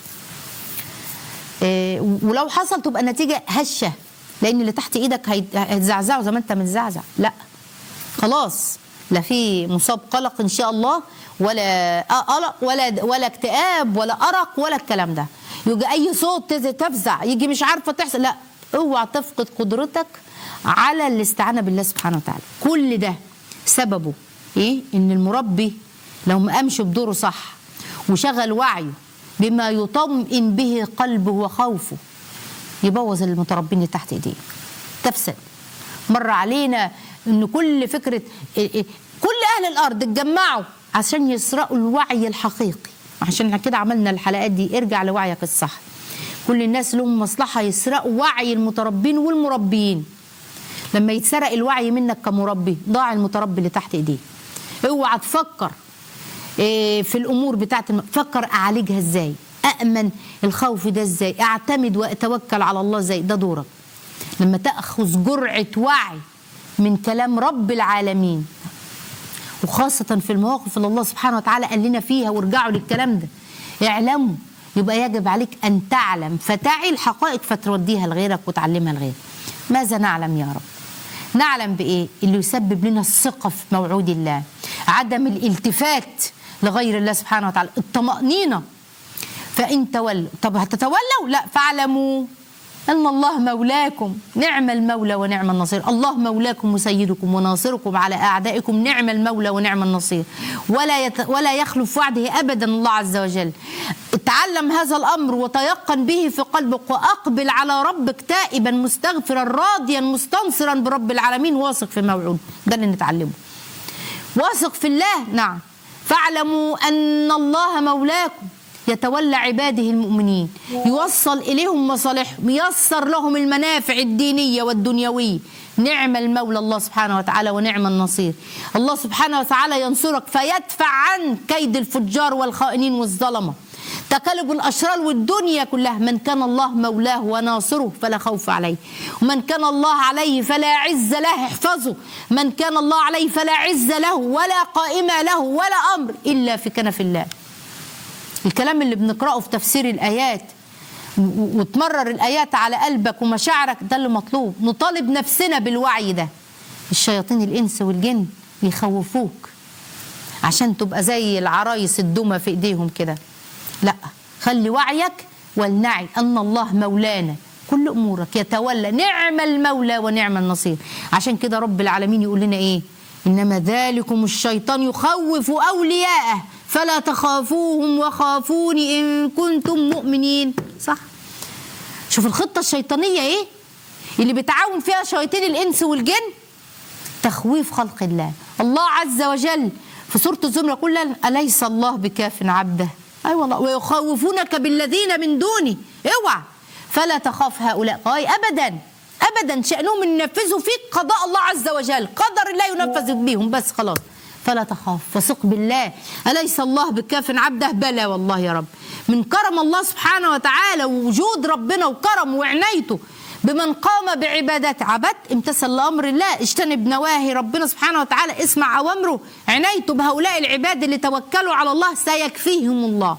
إيه ولو حصل تبقى النتيجه هشه لان اللي تحت ايدك هيتزعزعوا زي ما انت متزعزع لا خلاص لا في مصاب قلق ان شاء الله ولا قلق ولا ولا اكتئاب ولا ارق ولا الكلام ده يجي اي صوت تفزع يجي مش عارفه تحصل لا اوعى تفقد قدرتك على الاستعانه بالله سبحانه وتعالى كل ده سببه ايه ان المربي لو ما قامش بدوره صح وشغل وعيه بما يطمئن به قلبه وخوفه يبوظ المتربين اللي تحت ايديه تفسد مر علينا ان كل فكره كل اهل الارض اتجمعوا عشان يسرقوا الوعي الحقيقي عشان كده عملنا الحلقات دي ارجع لوعيك الصح كل الناس لهم مصلحه يسرقوا وعي المتربين والمربيين لما يتسرق الوعي منك كمربي ضاع المتربي اللي تحت ايديه اوعى تفكر في الامور بتاعت فكر اعالجها ازاي أأمن الخوف ده ازاي اعتمد واتوكل على الله ازاي ده دورك لما تأخذ جرعة وعي من كلام رب العالمين وخاصة في المواقف اللي الله سبحانه وتعالى قال لنا فيها وارجعوا للكلام ده اعلموا يبقى يجب عليك أن تعلم فتعي الحقائق فتوديها لغيرك وتعلمها لغيرك ماذا نعلم يا رب نعلم بإيه اللي يسبب لنا الثقة في موعود الله عدم الالتفات لغير الله سبحانه وتعالى الطمأنينة فإن تولوا طب هتتولوا لا فاعلموا أن الله مولاكم نعم المولى ونعم النصير الله مولاكم وسيدكم وناصركم على أعدائكم نعم المولى ونعم النصير ولا يت ولا يخلف وعده أبدا الله عز وجل تعلم هذا الأمر وتيقن به في قلبك وأقبل على ربك تائبا مستغفرا راضيا مستنصرا برب العالمين واثق في موعود ده اللي نتعلمه واثق في الله نعم فاعلموا أن الله مولاكم يتولى عباده المؤمنين يوصل إليهم مصالحهم ييسر لهم المنافع الدينية والدنيوية نعم المولى الله سبحانه وتعالى ونعم النصير الله سبحانه وتعالى ينصرك فيدفع عن كيد الفجار والخائنين والظلمه تكالب الأشرار والدنيا كلها من كان الله مولاه وناصره فلا خوف عليه ومن كان الله عليه فلا عز له احفظه من كان الله عليه فلا عز له ولا قائم له ولا أمر إلا في كنف الله الكلام اللي بنقرأه في تفسير الآيات و- وتمرر الآيات على قلبك ومشاعرك ده اللي مطلوب نطالب نفسنا بالوعي ده الشياطين الإنس والجن يخوفوك عشان تبقى زي العرايس الدمى في ايديهم كده لا خلي وعيك ولنعي ان الله مولانا كل امورك يتولى نعم المولى ونعم النصير عشان كده رب العالمين يقول لنا ايه انما ذلكم الشيطان يخوف اولياءه فلا تخافوهم وخافوني ان كنتم مؤمنين صح شوف الخطه الشيطانيه ايه اللي بتعاون فيها شياطين الانس والجن تخويف خلق الله الله عز وجل في سورة الزمر يقول لنا أليس الله بكاف عبده أي والله ويخوفونك بالذين من دونه اوعى فلا تخاف هؤلاء أي أبدا أبدا شأنهم أن ينفذوا فيك قضاء الله عز وجل قدر الله ينفذ بيهم بس خلاص فلا تخاف فثق بالله أليس الله بكاف عبده بلى والله يا رب من كرم الله سبحانه وتعالى ووجود ربنا وكرم وعنايته بمن قام بعبادته عبدت امتثل لامر الله اجتنب نواهي ربنا سبحانه وتعالى اسمع اوامره عنايته بهؤلاء العباد اللي توكلوا على الله سيكفيهم الله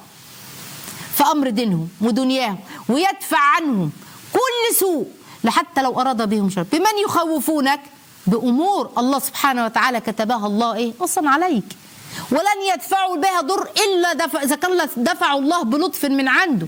في امر دينهم ودنياهم ويدفع عنهم كل سوء لحتى لو اراد بهم شر بمن يخوفونك بامور الله سبحانه وتعالى كتبها الله ايه اصلا عليك ولن يدفعوا بها ضر الا دفع اذا كان دفعوا الله بلطف من عنده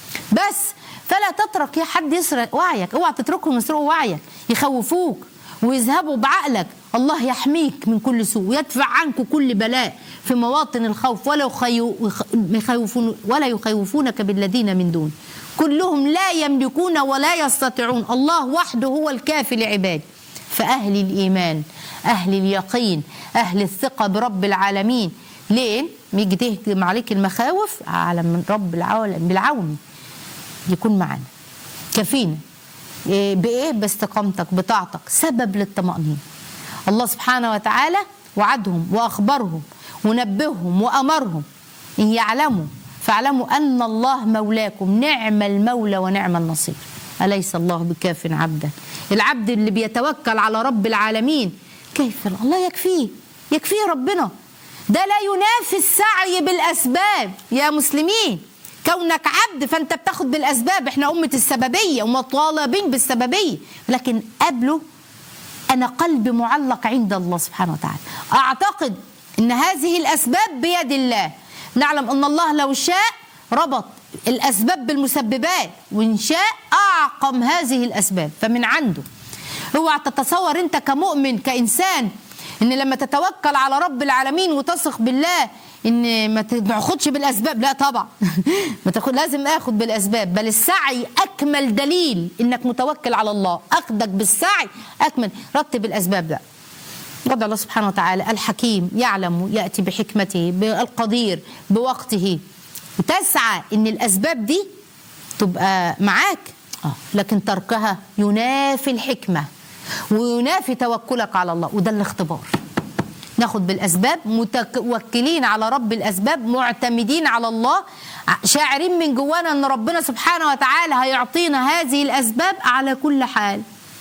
بس فلا تترك يا حد يسرق وعيك اوعى تتركهم يسرقوا وعيك يخوفوك ويذهبوا بعقلك الله يحميك من كل سوء ويدفع عنك كل بلاء في مواطن الخوف ولا يخيو يخوفون ولا يخوفونك بالذين من دون كلهم لا يملكون ولا يستطيعون الله وحده هو الكافي لعباده فأهل الإيمان أهل اليقين أهل الثقة برب العالمين ليه؟ يجي تهجم عليك المخاوف على من رب العالم بالعون يكون معنا كفينا إيه بإيه باستقامتك بطاعتك سبب للطمأنينة الله سبحانه وتعالى وعدهم وأخبرهم ونبههم وأمرهم إن يعلموا فاعلموا أن الله مولاكم نعم المولى ونعم النصير أليس الله بكاف عبده العبد اللي بيتوكل على رب العالمين كيف الله يكفيه يكفيه ربنا ده لا ينافي السعي بالأسباب يا مسلمين كونك عبد فانت بتاخد بالاسباب احنا امه السببيه ومطالبين بالسببيه لكن قبله انا قلبي معلق عند الله سبحانه وتعالى اعتقد ان هذه الاسباب بيد الله نعلم ان الله لو شاء ربط الاسباب بالمسببات وان شاء اعقم هذه الاسباب فمن عنده اوعى تتصور انت كمؤمن كانسان ان لما تتوكل على رب العالمين وتثق بالله ان ما تاخدش بالاسباب لا طبعا ما تاخد لازم اخد بالاسباب بل السعي اكمل دليل انك متوكل على الله اخدك بالسعي اكمل رتب الاسباب ده رب الله سبحانه وتعالى الحكيم يعلم ياتي بحكمته بالقدير بوقته وتسعى ان الاسباب دي تبقى معاك آه. لكن تركها ينافي الحكمه وينافي توكلك على الله وده الاختبار ناخد بالاسباب متوكلين على رب الاسباب معتمدين على الله شاعرين من جوانا ان ربنا سبحانه وتعالى هيعطينا هذه الاسباب على كل حال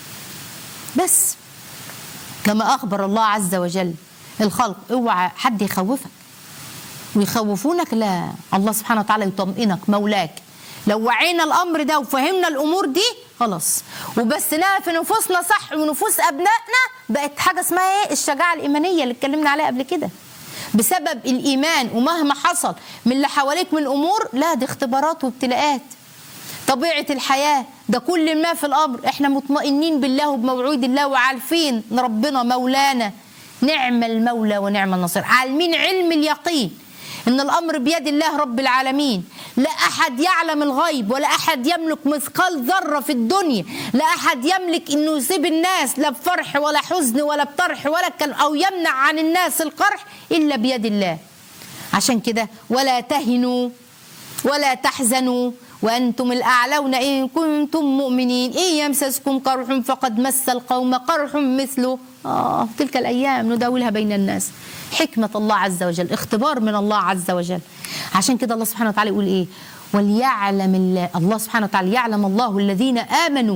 بس كما اخبر الله عز وجل الخلق اوعى حد يخوفك ويخوفونك لا الله سبحانه وتعالى يطمئنك مولاك لو وعينا الامر ده وفهمنا الامور دي خلاص وبثناها في نفوسنا صح ونفوس ابنائنا بقت حاجه اسمها ايه الشجاعه الايمانيه اللي اتكلمنا عليها قبل كده بسبب الايمان ومهما حصل من اللي حواليك من امور لا دي اختبارات وابتلاءات طبيعه الحياه ده كل ما في الامر احنا مطمئنين بالله وبموعود الله وعارفين ان ربنا مولانا نعم المولى ونعم النصير عالمين علم اليقين ان الامر بيد الله رب العالمين لا احد يعلم الغيب ولا احد يملك مثقال ذره في الدنيا لا احد يملك انه يصيب الناس لا بفرح ولا حزن ولا بطرح ولا كلام او يمنع عن الناس القرح الا بيد الله عشان كده ولا تهنوا ولا تحزنوا وأنتم الأعلون إن كنتم مؤمنين إن يمسسكم قرح فقد مس القوم قرح مثله آه تلك الأيام نداولها بين الناس حكمة الله عز وجل اختبار من الله عز وجل عشان كده الله سبحانه وتعالى يقول إيه وليعلم الله, الله سبحانه وتعالى يعلم الله الذين آمنوا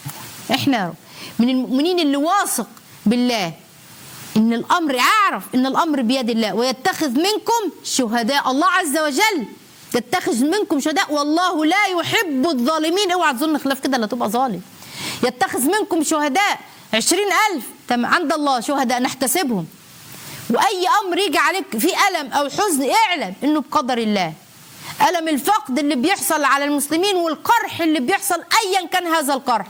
احنا من المؤمنين اللي واثق بالله ان الامر يعرف ان الامر بيد الله ويتخذ منكم شهداء الله عز وجل يتخذ منكم شهداء والله لا يحب الظالمين اوعى تظن خلاف كده لا تبقى ظالم يتخذ منكم شهداء عشرين ألف تم عند الله شهداء نحتسبهم وأي أمر يجي عليك في ألم أو حزن اعلم إنه بقدر الله ألم الفقد اللي بيحصل على المسلمين والقرح اللي بيحصل أيا كان هذا القرح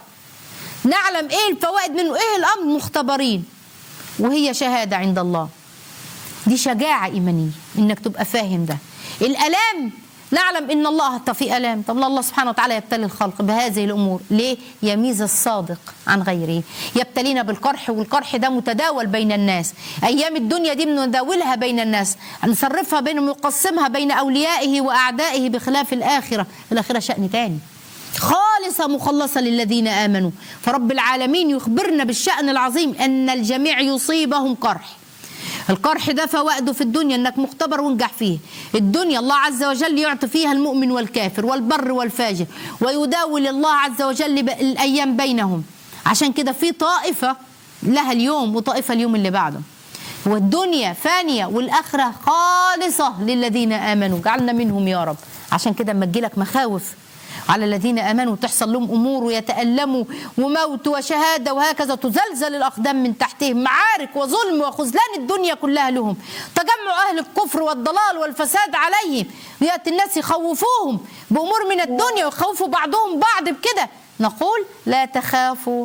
نعلم إيه الفوائد منه إيه الأمر مختبرين وهي شهادة عند الله دي شجاعة إيمانية إنك تبقى فاهم ده الألام نعلم ان الله حتى في الام طب الله سبحانه وتعالى يبتلي الخلق بهذه الامور ليه يميز الصادق عن غيره يبتلينا بالقرح والقرح ده متداول بين الناس ايام الدنيا دي بنداولها بين الناس نصرفها بينهم نقسمها بين اوليائه واعدائه بخلاف الاخره الاخره شان تاني خالصة مخلصة للذين آمنوا فرب العالمين يخبرنا بالشأن العظيم أن الجميع يصيبهم قرح القرح ده فوائده في الدنيا انك مختبر وانجح فيه الدنيا الله عز وجل يعطي فيها المؤمن والكافر والبر والفاجر ويداول الله عز وجل الايام بينهم عشان كده في طائفه لها اليوم وطائفه اليوم اللي بعده والدنيا فانيه والاخره خالصه للذين امنوا جعلنا منهم يا رب عشان كده اما تجيلك مخاوف على الذين امنوا تحصل لهم امور ويتالموا وموت وشهاده وهكذا تزلزل الاقدام من تحتهم معارك وظلم وخذلان الدنيا كلها لهم تجمع اهل الكفر والضلال والفساد عليهم ياتي الناس يخوفوهم بامور من الدنيا ويخوفوا بعضهم بعض بكده نقول لا تخافوا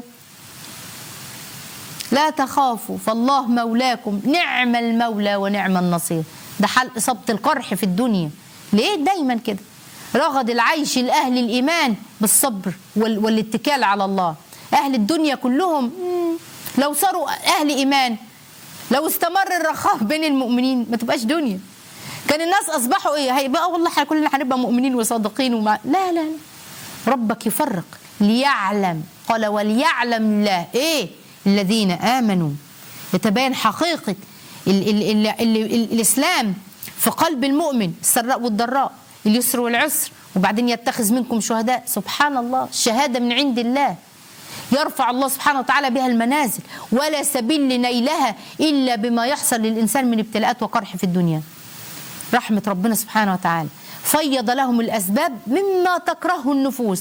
لا تخافوا فالله مولاكم نعم المولى ونعم النصير ده حل اصابه القرح في الدنيا ليه دايما كده رغد العيش لأهل الإيمان بالصبر وال والاتكال على الله أهل الدنيا كلهم لو صاروا أهل إيمان لو استمر الرخاء بين المؤمنين ما تبقاش دنيا كان الناس أصبحوا إيه هيبقى والله احنا كلنا هنبقى مؤمنين وصادقين ومع لا لا لا ربك يفرق ليعلم قال وليعلم الله إيه الذين آمنوا يتبين حقيقة ال ال ال ال ال الإسلام في قلب المؤمن السراء والضراء اليسر والعسر وبعدين يتخذ منكم شهداء سبحان الله الشهاده من عند الله يرفع الله سبحانه وتعالى بها المنازل ولا سبيل لنيلها الا بما يحصل للانسان من ابتلاءات وقرح في الدنيا رحمه ربنا سبحانه وتعالى فيض لهم الاسباب مما تكرهه النفوس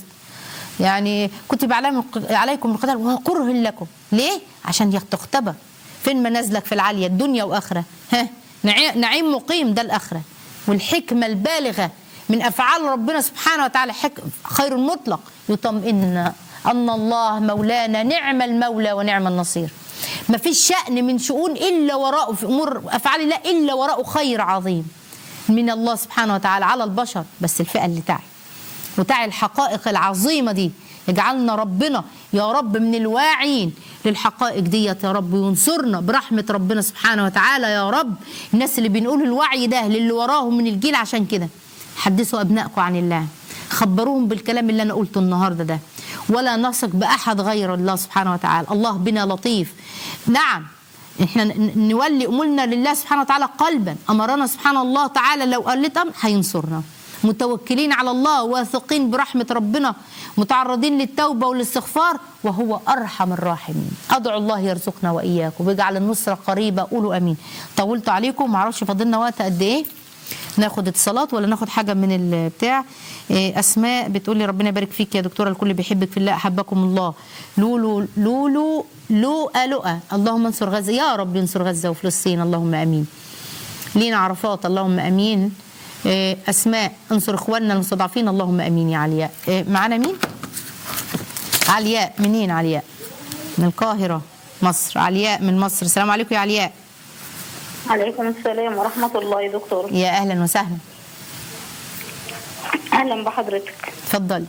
يعني كتب عليكم القتال وهو كره لكم ليه عشان تختبر فين منازلك في العاليه الدنيا واخره ها نعيم مقيم ده الاخره والحكمه البالغه من افعال ربنا سبحانه وتعالى خير مطلق يطمئن ان الله مولانا نعم المولى ونعم النصير ما فيش شأن من شؤون إلا وراءه في أمور أفعال الله إلا وراءه خير عظيم من الله سبحانه وتعالى على البشر بس الفئة اللي تعي وتعي الحقائق العظيمة دي يجعلنا ربنا يا رب من الواعين للحقائق ديت يا رب وينصرنا برحمة ربنا سبحانه وتعالى يا رب الناس اللي بنقول الوعي ده للي وراهم من الجيل عشان كده حدثوا أبنائكم عن الله خبروهم بالكلام اللي أنا قلته النهاردة ده ولا نثق بأحد غير الله سبحانه وتعالى الله بنا لطيف نعم احنا نولي امورنا لله سبحانه وتعالى قلبا امرنا سبحان الله تعالى لو قلت امر هينصرنا متوكلين على الله واثقين برحمه ربنا متعرضين للتوبه والاستغفار وهو ارحم الراحمين ادعو الله يرزقنا واياكم ويجعل النصره قريبه قولوا امين طولت عليكم معرفش فاضلنا وقت قد ايه ناخد اتصالات ولا ناخد حاجه من البتاع اسماء بتقول لي ربنا يبارك فيك يا دكتوره الكل بيحبك في الله احبكم الله لولو لولو لؤى لؤى اللهم انصر غزه يا رب انصر غزه وفلسطين اللهم امين لينا عرفات اللهم امين اسماء انصر اخواننا المستضعفين اللهم امين يا علياء معانا مين علياء منين علياء من القاهره مصر علياء من مصر السلام عليكم يا علياء عليكم السلام ورحمة الله يا دكتور يا اهلا وسهلا أهلا بحضرتك اتفضلي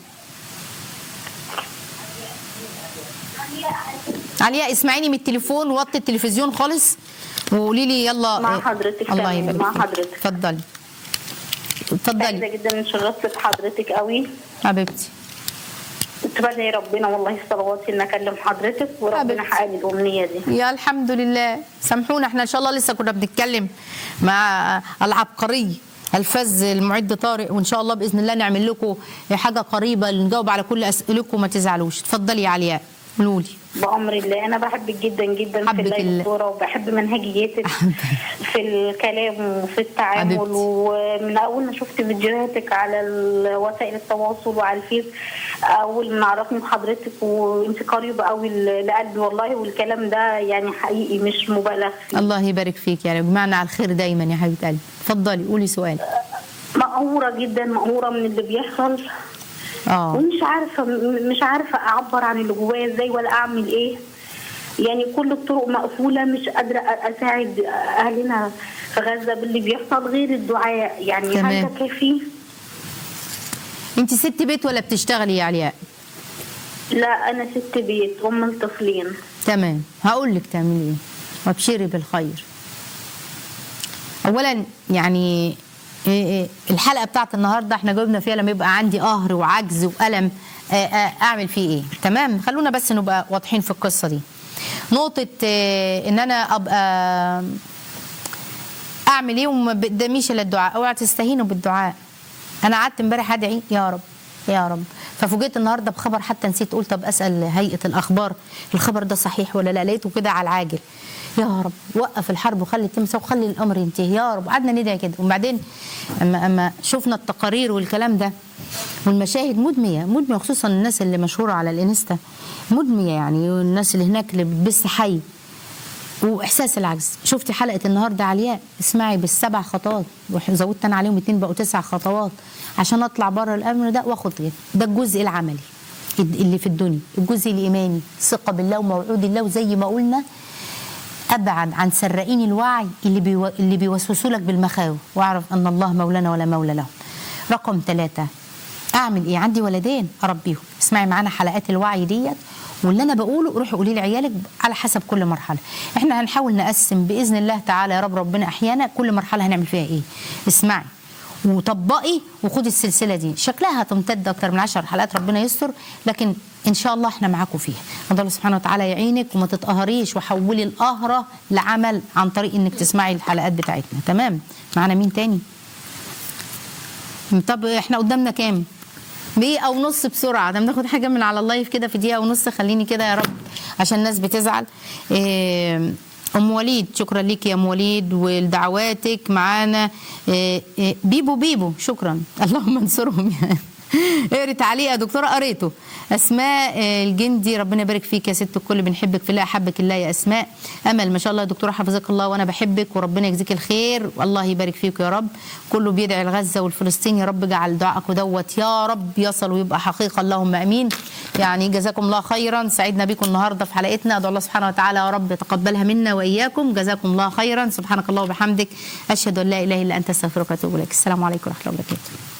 علياء اسمعيني من التليفون وطي التلفزيون خالص وقولي لي يلا مع حضرتك الله تمام، يبارك مع فيك. حضرتك. اتفضلي اتفضلي سعيدة جدا ان شرفت بحضرتك قوي حبيبتي كنت بدعي ربنا والله صلواتي ان اكلم حضرتك وربنا حبيبتي. حقق لي الامنيه دي يا الحمد لله سامحونا احنا ان شاء الله لسه كنا بنتكلم مع العبقري الفز المعد طارق وان شاء الله باذن الله نعمل لكم حاجه قريبه نجاوب على كل اسئلتكم ما تزعلوش اتفضلي يا علياء قولوا لي بأمر الله أنا بحبك جدا جدا حبك في الله الله. دكتورة وبحب منهجيتك في الكلام وفي التعامل حبيبتي. ومن أول ما شفت فيديوهاتك على ال- وسائل التواصل وعلى الفيس أول ما عرفني بحضرتك وأنت قريبة قوي ل- لقلبي والله والكلام ده يعني حقيقي مش مبالغ فيه الله يبارك فيك يا رب بمعنى على الخير دايما يا حبيبه قلبي اتفضلي قولي سؤال مقهورة جدا مقهورة من اللي بيحصل اه ومش عارفه م- مش عارفه اعبر عن اللي جوايا ازاي ولا اعمل ايه يعني كل الطرق مقفوله مش قادره أ- اساعد اهلنا في غزه باللي بيحصل غير الدعاء يعني تمام. هل ده كافي؟ انت ست بيت ولا بتشتغلي يا علياء لا انا ست بيت ام لطفلين تمام هقول لك تعملي ايه وابشري بالخير اولا يعني إيه إيه الحلقه بتاعت النهارده احنا جاوبنا فيها لما يبقى عندي قهر وعجز والم آه، آه، اعمل فيه ايه تمام خلونا بس نبقى واضحين في القصه دي نقطه آه، ان انا ابقى اعمل ايه وما بقدميش الا الدعاء اوعى تستهينوا بالدعاء انا قعدت امبارح ادعي يا رب يا رب ففوجئت النهارده بخبر حتى نسيت قلت طب اسال هيئه الاخبار الخبر ده صحيح ولا لا لقيته كده على العاجل يا رب وقف الحرب وخلي تمسك وخلي الامر ينتهي يا رب قعدنا ندعي كده وبعدين اما اما شفنا التقارير والكلام ده والمشاهد مدميه مدميه خصوصا الناس اللي مشهوره على الانستا مدميه يعني والناس اللي هناك اللي بتبث حي واحساس العجز شفتي حلقه النهارده علياء اسمعي بالسبع خطوات وزودت انا عليهم اتنين بقوا تسع خطوات عشان اطلع بره الامر ده واخد غير ده الجزء العملي اللي في الدنيا الجزء الايماني ثقه بالله وموعود الله وزي ما قلنا ابعد عن سرائين الوعي اللي بيو... اللي بيوسوسوا لك بالمخاوف واعرف ان الله مولانا ولا مولى له رقم ثلاثة اعمل ايه عندي ولدين اربيهم اسمعي معانا حلقات الوعي ديت واللي انا بقوله روحي قولي لعيالك على حسب كل مرحله احنا هنحاول نقسم باذن الله تعالى يا رب ربنا احيانا كل مرحله هنعمل فيها ايه اسمعي وطبقي وخدي السلسله دي شكلها هتمتد اكتر من 10 حلقات ربنا يستر لكن ان شاء الله احنا معاكم فيها الله سبحانه وتعالى يعينك وما تتقهريش وحولي القهره لعمل عن طريق انك تسمعي الحلقات بتاعتنا تمام معانا مين تاني طب احنا قدامنا كام دقيقة ونص بسرعة ده بناخد حاجة من على اللايف كده في دقيقة ونص خليني كده يا رب عشان الناس بتزعل إيه، ام وليد شكرا ليك يا ام وليد ولدعواتك معانا إيه، إيه، بيبو بيبو شكرا اللهم انصرهم يعني اقري تعليق يا دكتوره قريته اسماء آه، الجندي ربنا يبارك فيك يا ست الكل بنحبك في الله احبك الله يا اسماء امل ما شاء الله يا دكتوره حفظك الله وانا بحبك وربنا يجزيك الخير والله يبارك فيك يا رب كله بيدعي لغزه والفلسطين يا رب اجعل دعائك دوت يا رب يصل ويبقى حقيقه اللهم امين يعني جزاكم الله خيرا سعدنا بكم النهارده في حلقتنا ادعو الله سبحانه وتعالى يا رب يتقبلها منا واياكم جزاكم الله خيرا سبحانك الله وبحمدك اشهد ان لا اله الا انت استغفرك واتوب اليك السلام عليكم ورحمه الله وبركاته